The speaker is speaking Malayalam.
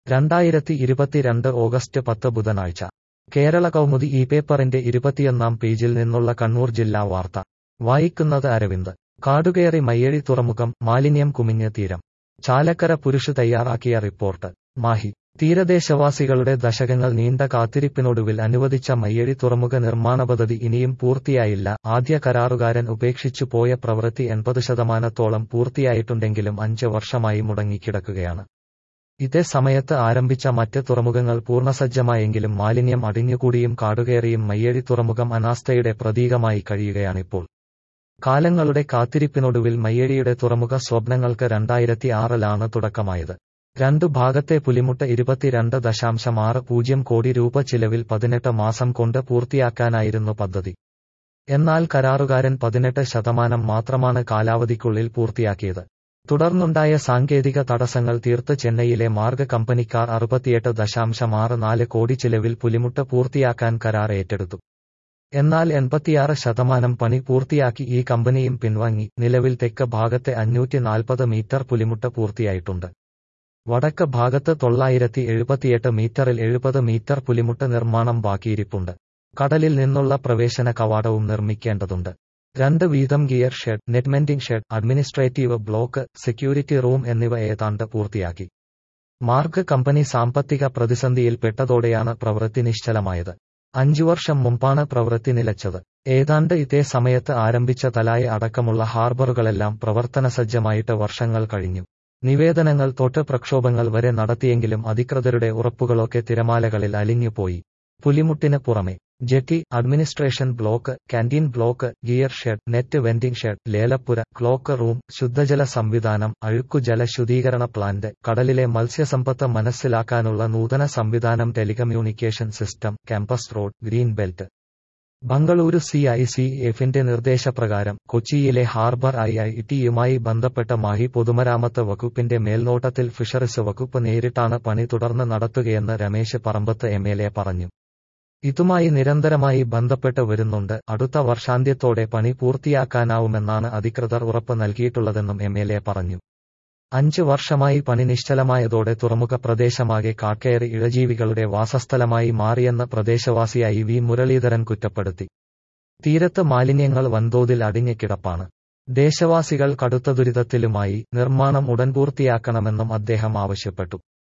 രണ്ടായിരത്തി ഇരുപത്തിരണ്ട് ഓഗസ്റ്റ് പത്ത് ബുധനാഴ്ച കേരള കൗമുദി ഈ പേപ്പറിന്റെ ഇരുപത്തിയൊന്നാം പേജിൽ നിന്നുള്ള കണ്ണൂർ ജില്ലാ വാർത്ത വായിക്കുന്നത് അരവിന്ദ് കാടുകയറി മയ്യഴി തുറമുഖം മാലിന്യം കുമിഞ്ഞ തീരം ചാലക്കര പുരുഷ് തയ്യാറാക്കിയ റിപ്പോർട്ട് മാഹി തീരദേശവാസികളുടെ ദശകങ്ങൾ നീണ്ട കാത്തിരിപ്പിനൊടുവിൽ അനുവദിച്ച മയ്യഴി തുറമുഖ നിർമ്മാണ പദ്ധതി ഇനിയും പൂർത്തിയായില്ല ആദ്യ കരാറുകാരൻ ഉപേക്ഷിച്ചു പോയ പ്രവൃത്തി എൺപത് ശതമാനത്തോളം പൂർത്തിയായിട്ടുണ്ടെങ്കിലും അഞ്ച് വർഷമായി മുടങ്ങിക്കിടക്കുകയാണ് ഇതേ സമയത്ത് ആരംഭിച്ച മറ്റ് തുറമുഖങ്ങൾ പൂർണ്ണസജ്ജമായെങ്കിലും മാലിന്യം അടിഞ്ഞുകൂടിയും കാടുകയറിയും മയ്യഴി തുറമുഖം അനാസ്ഥയുടെ പ്രതീകമായി കഴിയുകയാണിപ്പോൾ കാലങ്ങളുടെ കാത്തിരിപ്പിനൊടുവിൽ മയ്യഴിയുടെ തുറമുഖ സ്വപ്നങ്ങൾക്ക് രണ്ടായിരത്തി ആറിലാണ് തുടക്കമായത് രണ്ടു ഭാഗത്തെ പുലിമുട്ട ഇരുപത്തിരണ്ട് ദശാംശം ആറ് പൂജ്യം കോടി രൂപ ചിലവിൽ പതിനെട്ട് മാസം കൊണ്ട് പൂർത്തിയാക്കാനായിരുന്നു പദ്ധതി എന്നാൽ കരാറുകാരൻ പതിനെട്ട് ശതമാനം മാത്രമാണ് കാലാവധിക്കുള്ളിൽ പൂർത്തിയാക്കിയത് തുടർന്നുണ്ടായ സാങ്കേതിക തടസ്സങ്ങൾ തീർത്ത് ചെന്നൈയിലെ മാർഗ കമ്പനിക്കാർ അറുപത്തിയെട്ട് ദശാംശം ആറ് നാല് കോടി ചിലവിൽ പുലിമുട്ട പൂർത്തിയാക്കാൻ കരാർ ഏറ്റെടുത്തു എന്നാൽ എൺപത്തിയാറ് ശതമാനം പണി പൂർത്തിയാക്കി ഈ കമ്പനിയും പിൻവാങ്ങി നിലവിൽ തെക്ക് ഭാഗത്തെ അഞ്ഞൂറ്റി നാൽപ്പത് മീറ്റർ പുലിമുട്ട പൂർത്തിയായിട്ടുണ്ട് വടക്ക് ഭാഗത്ത് തൊള്ളായിരത്തി എഴുപത്തിയെട്ട് മീറ്ററിൽ എഴുപത് മീറ്റർ പുലിമുട്ട നിർമ്മാണം ബാക്കിയിരിപ്പുണ്ട് കടലിൽ നിന്നുള്ള പ്രവേശന കവാടവും നിർമ്മിക്കേണ്ടതുണ്ട് രണ്ട് വീതം gear shed net mending shed administrative block security room എന്നിവ ഏതാണ്ട് പൂർത്തിയാക്കി മാർഗ് കമ്പനി സാമ്പത്തിക പ്രതിസന്ധിയിൽപ്പെട്ടതോടെയാണ് പ്രവൃത്തി നിശ്ചലമായത് അഞ്ചു വർഷം മുമ്പാണ് പ്രവൃത്തി നിലച്ചത് ഏതാണ്ട് ഇതേ സമയത്ത് ആരംഭിച്ച തലായ അടക്കമുള്ള ഹാർബറുകളെല്ലാം പ്രവർത്തനസജ്ജമായിട്ട് വർഷങ്ങൾ കഴിഞ്ഞു നിവേദനങ്ങൾ തൊട്ട് പ്രക്ഷോഭങ്ങൾ വരെ നടത്തിയെങ്കിലും അധികൃതരുടെ ഉറപ്പുകളൊക്കെ തിരമാലകളിൽ അലിഞ്ഞുപോയി പുലിമുട്ടിന് പുറമെ jetty administration block canteen block gear shed net mending shed ലേലപ്പുര ക്ലോക്ക് റൂം ശുദ്ധജല സംവിധാനം അഴുക്കുജല ശുദ്ധീകരണ പ്ലാന്റ് കടലിലെ മത്സ്യസമ്പത്ത് മനസ്സിലാക്കാനുള്ള നൂതന സംവിധാനം telecommunication system campus road green belt Bengaluru C I C എഫിന്റെ നിർദ്ദേശപ്രകാരം കൊച്ചിയിലെ ഹാർബർ ഐ ഐ ടിയുമായി ബന്ധപ്പെട്ട മാഹി പൊതുമരാമത്ത് വകുപ്പിന്റെ മേൽനോട്ടത്തിൽ ഫിഷറീസ് വകുപ്പ് നേരിട്ടാണ് പണി തുടർന്ന് നടത്തുകയെന്ന് Ramesh Parambath M L A പറഞ്ഞു ഇതുമായി നിരന്തരമായി ബന്ധപ്പെട്ട് വരുന്നുണ്ട് അടുത്ത വർഷാന്ത്യത്തോടെ പണി പൂർത്തിയാക്കാനാവുമെന്നാണ് അധികൃതർ ഉറപ്പ് നൽകിയിട്ടുള്ളതെന്നും എം എൽ എ പറഞ്ഞു അഞ്ച് വർഷമായി പണി നിശ്ചലമായതോടെ തുറമുഖ പ്രദേശമാകെ കാക്കയറി ഇഴജീവികളുടെ വാസസ്ഥലമായി മാറിയെന്ന് പ്രദേശവാസിയായി വി മുരളീധരൻ കുറ്റപ്പെടുത്തി തീരത്ത് മാലിന്യങ്ങൾ വൻതോതിൽ അടിഞ്ഞു കിടപ്പാണ് ദേശവാസികൾ കടുത്ത ദുരിതത്തിലുമായി നിർമ്മാണം ഉടൻ പൂർത്തിയാക്കണമെന്നും അദ്ദേഹം ആവശ്യപ്പെട്ടു